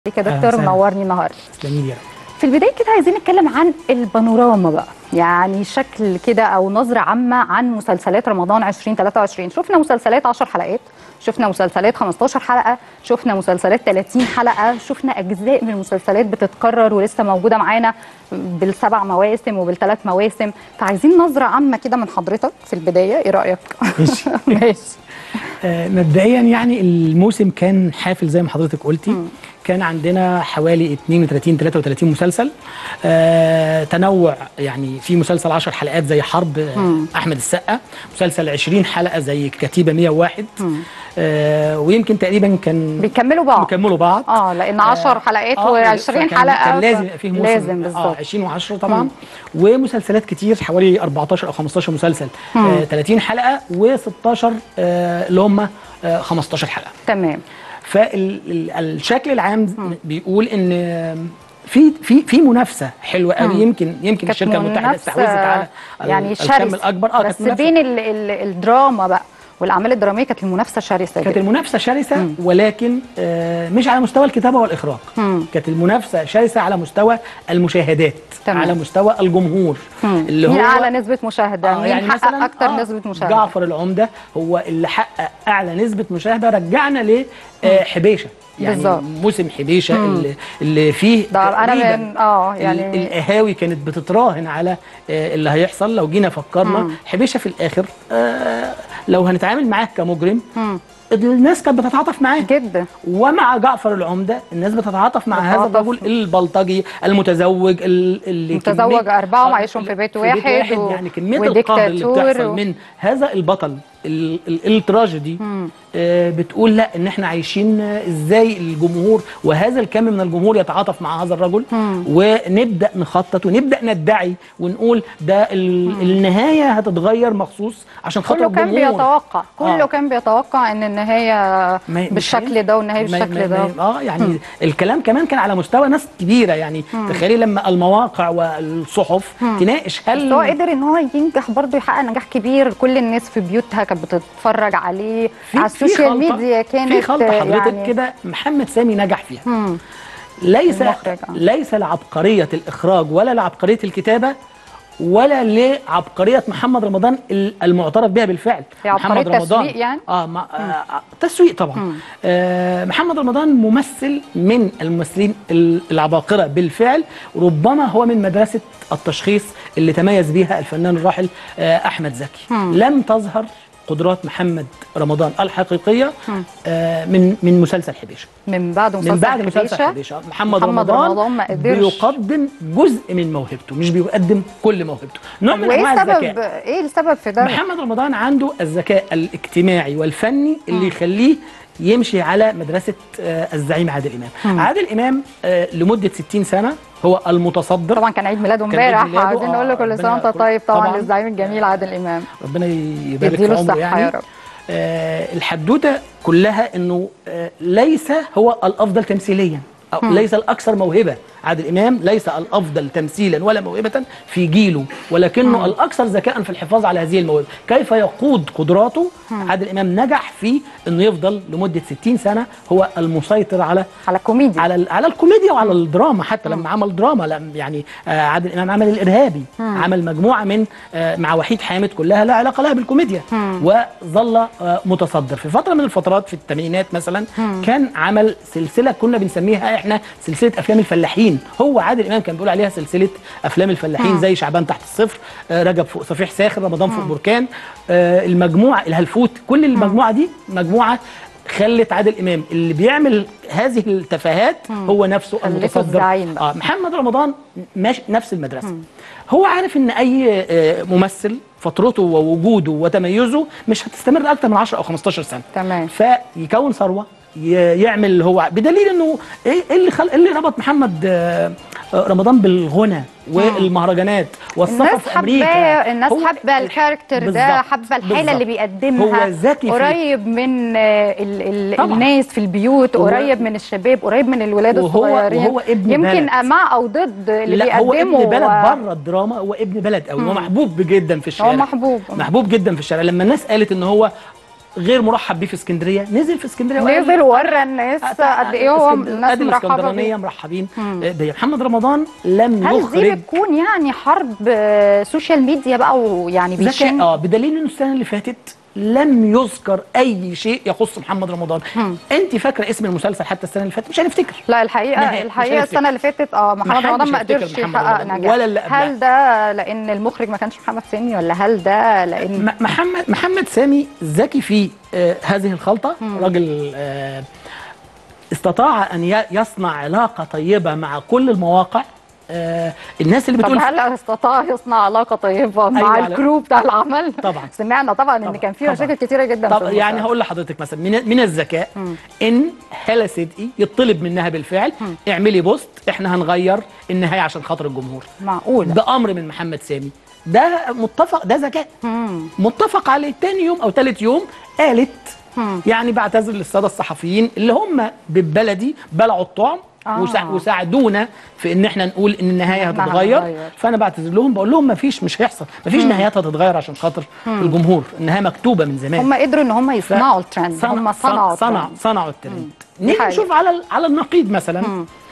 عليك يا دكتور وسهلا. منورني النهارده تسلمي لي يا رب في البدايه كده عايزين نتكلم عن البانوراما بقى يعني شكل كده او نظره عامه عن مسلسلات رمضان 2023 شفنا مسلسلات 10 حلقات شفنا مسلسلات 15 حلقه شفنا مسلسلات 30 حلقه شفنا اجزاء من المسلسلات بتتكرر ولسه موجوده معانا بالسبع مواسم وبالثلاث مواسم فعايزين نظره عامه كده من حضرتك في البدايه ايه رايك ماشي. ماشي آه، مبدئيا يعني الموسم كان حافل زي ما حضرتك قلتي كان عندنا حوالي 32 33 مسلسل آه تنوع يعني في مسلسل 10 حلقات زي حرب آه احمد السقا مسلسل 20 حلقه زي كتيبه 101 آه ويمكن تقريبا كان بيكملوا بعض بيكملوا بعض اه لان 10 حلقات آه، و20 فكان- حلقه كان ف- لازم يبقى فيه موسم لازم اه بالظبط 20 و10 طبعا ومسلسلات كتير حوالي 14 او 15 مسلسل آه 30 حلقه و16 آه اللي هم آه 15 حلقه تمام فالشكل العام بيقول ان في في في منافسه حلوه قوي يمكن يمكن كانت الشركه المتحده منافسة استحوذت على ال- يعني الكم شرسة الاكبر اه بس كانت منافسة. بين ال ال الدراما بقى والاعمال الدراميه كانت المنافسه شرسه كانت جدا المنافسه شرسه ولكن آه مش على مستوى الكتابه والاخراج مم. كانت المنافسه شرسه على مستوى المشاهدات تمام. على مستوى الجمهور اللي مين هو اعلى نسبه مشاهده آه مين يعني حقق مثلا اكتر آه نسبه مشاهده جعفر العمده هو اللي حقق اعلى نسبه مشاهده رجعنا ل آه، حبيشه يعني بالظبط. موسم حبيشه اللي, اللي فيه ده أنا تقريباً من- آه، ال- يعني- القهاوي كانت بتتراهن على آه، اللي هيحصل لو جينا فكرنا حبيشه في الاخر آه، لو هنتعامل معاه كمجرم مم. الناس كانت بتتعاطف معاه جدا ومع جعفر العمده الناس بتتعاطف مع هذا بتتعاطف. الرجل البلطجي المتزوج ال- اللي متزوج كمية- أربعة آه، ومعيشهم في بيت واحد و- يعني كميه القهر اللي وديكتاتور بتحصل و- من هذا البطل ال- ال- التراجيدي آه بتقول لا ان احنا عايشين آه، ازاي الجمهور وهذا الكم من الجمهور يتعاطف مع هذا الرجل ونبدا نخطط ونبدا ندعي ونقول ده ال- النهايه هتتغير مخصوص عشان خاطر كله كان الجمهور بيتوقع كله آه. كان بيتوقع ان النهايه ما- مش بالشكل هي- ده والنهايه ما- بالشكل ما- ده ما- اه يعني الكلام كمان كان على مستوى ناس كبيره يعني تخيلي لما المواقع والصحف تناقش هل بس هو قدر ان هو ينجح برضه يحقق نجاح كبير كل الناس في بيوتها كانت بتتفرج عليه في- على في السوشيال خلطة- ميديا كانت في خلطه حضرتك يعني كده محمد سامي نجح فيها مم. ليس المخرج، آه. ليس لعبقريه الاخراج ولا لعبقريه الكتابه ولا لعبقريه محمد رمضان ال- المعترف بها بالفعل هي عبقرية محمد رمضان تسويق يعني؟ اه, ما آه تسويق طبعا آه محمد رمضان ممثل من الممثلين ال- العباقره بالفعل ربما هو من مدرسه التشخيص اللي تميز بها الفنان الراحل آه احمد زكي لم تظهر قدرات محمد رمضان الحقيقيه آه من من مسلسل حبيشه من بعد مسلسل من بعد مسلسل حبيشة، حبيشه محمد, محمد رمضان, رمضان ما قدرش. بيقدم جزء من موهبته مش بيقدم كل موهبته نوع من وايه انواع السبب الذكاء ايه السبب في ده محمد رمضان عنده الذكاء الاجتماعي والفني اللي يخليه يمشي على مدرسه آه، الزعيم عادل امام عادل امام آه، لمده 60 سنه هو المتصدر طبعا كان عيد ميلاده كان عيد امبارح ميلاده، عايزين نقول له آه، كل سنه ربنا وانت كل- طيب طبعا طبعاً. للزعيم الجميل عادل امام ربنا يبارك في يديله عمره الصحة يعني يا رب. آه الحدوته كلها انه آه ليس هو الافضل تمثيليا أو ليس الاكثر موهبه عادل امام ليس الافضل تمثيلا ولا موهبه في جيله ولكنه الاكثر ذكاء في الحفاظ على هذه الموهبه كيف يقود قدراته عادل امام نجح في انه يفضل لمده 60 سنه هو المسيطر على على كوميديا على ال- على الكوميديا وعلى الدراما حتى لما عمل دراما لم يعني آه عادل امام عمل الارهابي عمل مجموعه من آه مع وحيد حامد كلها لا علاقه لها بالكوميديا وظل آه متصدر في فتره من الفترات في الثمانينات مثلا كان عمل سلسله كنا بنسميها احنا سلسله افلام الفلاحين هو عادل امام كان بيقول عليها سلسله افلام الفلاحين زي شعبان تحت الصفر آه رجب فوق صفيح ساخر رمضان فوق بركان آه المجموعه الهلفوت كل المجموعه دي مجموعه خلت عادل امام اللي بيعمل هذه التفاهات هو نفسه خلته المتصدر الزعيم بقى. اه محمد رمضان ماشي نفس المدرسه هو عارف ان اي آه، ممثل فترته ووجوده وتميزه مش هتستمر اكتر من 10 او 15 سنه تمام. فيكون ثروه ي- يعمل اللي هو بدليل انه ايه إيه اللي خل... إيه اللي ربط محمد آه، آه، رمضان بالغنى والمهرجانات والسفر الناس في امريكا حباه الناس هو- حابه الكاركتر ده بالظبط، حابه الحاله بالظبط. اللي بيقدمها هو ذكي في- قريب من آه، ال ال طبعاً. الناس في البيوت هو- قريب من الشباب قريب من الولاد وهو- الصغيرين وهو ابن يمكن بلد. مع او ضد اللي لا هو بيقدمه ابن بلد و- بره الدراما هو ابن بلد قوي هو محبوب جدا في الشارع هو محبوب محبوب جدا في الشارع لما الناس قالت ان هو غير مرحب بيه في اسكندريه نزل في اسكندريه وقال نزل ورى الناس قد ايه هو اسكندر- الناس ادي مرحبه الاسكندرانيه بيه مرحبين بيه محمد رمضان لم هل دي يخرج بتكون يعني حرب آه، سوشيال ميديا بقى ويعني ذكاء بيشن اه بدليل انه السنه اللي فاتت لم يذكر اي شيء يخص محمد رمضان انت فاكره اسم المسلسل حتى السنه اللي فاتت مش هنفتكر لا الحقيقه نهائي، مش الحقيقه هنفتكر. السنه اللي فاتت اه محمد محدش رمضان ما هيفتكر قدرش محمد يحقق رمضان نجاح ولا اللي قبلها. هل ده لان المخرج ما كانش محمد سامي ولا هل ده لان م- محمد محمد سامي ذكي في آه هذه الخلطه راجل آه استطاع ان ي- يصنع علاقه طيبه مع كل المواقع آه الناس اللي طب بتقول هل استطاع يصنع علاقه طيبه مع أيوة، على- الكرو بتاع العمل طبعا. سمعنا طبعا ان طبعا، كان في طبعا. مشاكل كتيره جدا في طب يعني المسلسل. هقول لحضرتك مثلا من من الذكاء ان هلا صدقي يطلب منها بالفعل اعملي بوست احنا هنغير النهايه عشان خاطر الجمهور معقول ده امر من محمد سامي ده متفق ده ذكاء متفق عليه تاني يوم او ثالث يوم قالت يعني بعتذر للساده الصحفيين اللي هم بالبلدي بلعوا الطعم آه. وسا- وساعدونا في ان احنا نقول ان النهايه إنها هتتغير هتتغير. فانا بعتذر لهم بقول لهم مفيش مش هيحصل مفيش نهايات هتتغير عشان خاطر الجمهور النهايه مكتوبه من زمان هم قدروا ان هم يصنعوا الترند صنع هم صنعوا صنع الترند. صنعوا الترند دي نيجي حقيقة. نشوف على ال- على النقيض مثلا